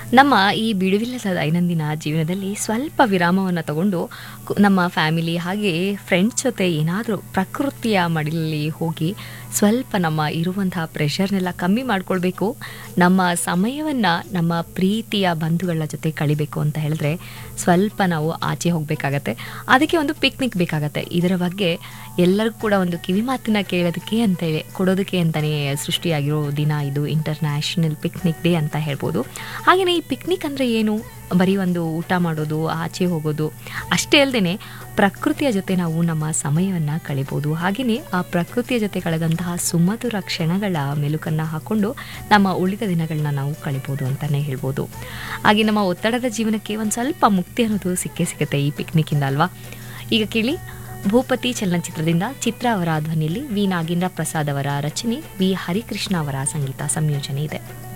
ನಮ್ಮ ಈ ಬಿಡುವಿಲ್ಲದ ದೈನಂದಿನ ಜೀವನದಲ್ಲಿ ಸ್ವಲ್ಪ ವಿರಾಮವನ್ನು ತಗೊಂಡು ಕು- ನಮ್ಮ ಫ್ಯಾಮಿಲಿ ಹಾಗೆ ಫ್ರೆಂಡ್ಸ್ ಜೊತೆ ಏನಾದರೂ ಪ್ರಕೃತಿಯ ಮಡಿಲಲ್ಲಿ ಹೋಗಿ ಸ್ವಲ್ಪ ನಮ್ಮ ಇರುವಂತಹ ಪ್ರೆಷರ್ನೆಲ್ಲ ಕಮ್ಮಿ ಮಾಡ್ಕೊಳ್ಬೇಕು ನಮ್ಮ ಸಮಯವನ್ನು ನಮ್ಮ ಪ್ರೀತಿಯ ಬಂಧುಗಳ ಜೊತೆ ಕಳಿಬೇಕು ಅಂತ ಹೇಳಿದ್ರೆ ಸ್ವಲ್ಪ ನಾವು ಆಚೆ ಹೋಗಬೇಕಾಗತ್ತೆ ಅದಕ್ಕೆ ಒಂದು ಪಿಕ್ನಿಕ್ ಬೇಕಾಗತ್ತೆ ಇದರ ಬಗ್ಗೆ ಎಲ್ಲರಿಗೂ ಕೂಡ ಒಂದು ಕಿವಿ ಮಾತಿನ ಕೇಳೋದಕ್ಕೆ ಅಂತ ಹೇಳಿ ಕೊಡೋದಕ್ಕೆ ಅಂತಲೇ ಸೃಷ್ಟಿಯಾಗಿರೋ ದಿನ ಇದು ಇಂಟರ್ನ್ಯಾಷನಲ್ ಪಿಕ್ನಿಕ್ ಡೇ ಅಂತ ಹೇಳ್ಬೋದು ಹಾಗೆಯೇ ಈ ಪಿಕ್ನಿಕ್ ಅಂದರೆ ಏನು ಬರೀ ಒಂದು ಊಟ ಮಾಡೋದು ಆಚೆ ಹೋಗೋದು ಅಷ್ಟೇ ಅಲ್ಲದೆ ಪ್ರಕೃತಿಯ ಜೊತೆ ನಾವು ನಮ್ಮ ಸಮಯವನ್ನು ಕಳಿಬೋದು ಹಾಗೆಯೇ ಆ ಪ್ರಕೃತಿಯ ಜೊತೆ ಕಳೆದಂತಹ ಸುಮಧುರ ಕ್ಷಣಗಳ ಮೆಲುಕನ್ನು ಹಾಕ್ಕೊಂಡು ನಮ್ಮ ಉಳಿದ ದಿನಗಳನ್ನ ನಾವು ಕಳಿಬೋದು ಅಂತಲೇ ಹೇಳ್ಬೋದು ಹಾಗೆ ನಮ್ಮ ಒತ್ತಡದ ಜೀವನಕ್ಕೆ ಒಂದು ಸ್ವಲ್ಪ ಮುಕ್ತಿ ಅನ್ನೋದು ಸಿಕ್ಕೇ ಸಿಗುತ್ತೆ ಈ ಪಿಕ್ನಿಕ್ಕಿಂದ ಅಲ್ವಾ ಈಗ ಕೇಳಿ ಭೂಪತಿ ಚಲನಚಿತ್ರದಿಂದ ಚಿತ್ರ ಅವರ ಧ್ವನಿಯಲ್ಲಿ ವಿ ನಾಗೇಂದ್ರ ಪ್ರಸಾದ್ ಅವರ ರಚನೆ ವಿ ಹರಿಕೃಷ್ಣ ಅವರ ಸಂಗೀತ ಸಂಯೋಜನೆ ಇದೆ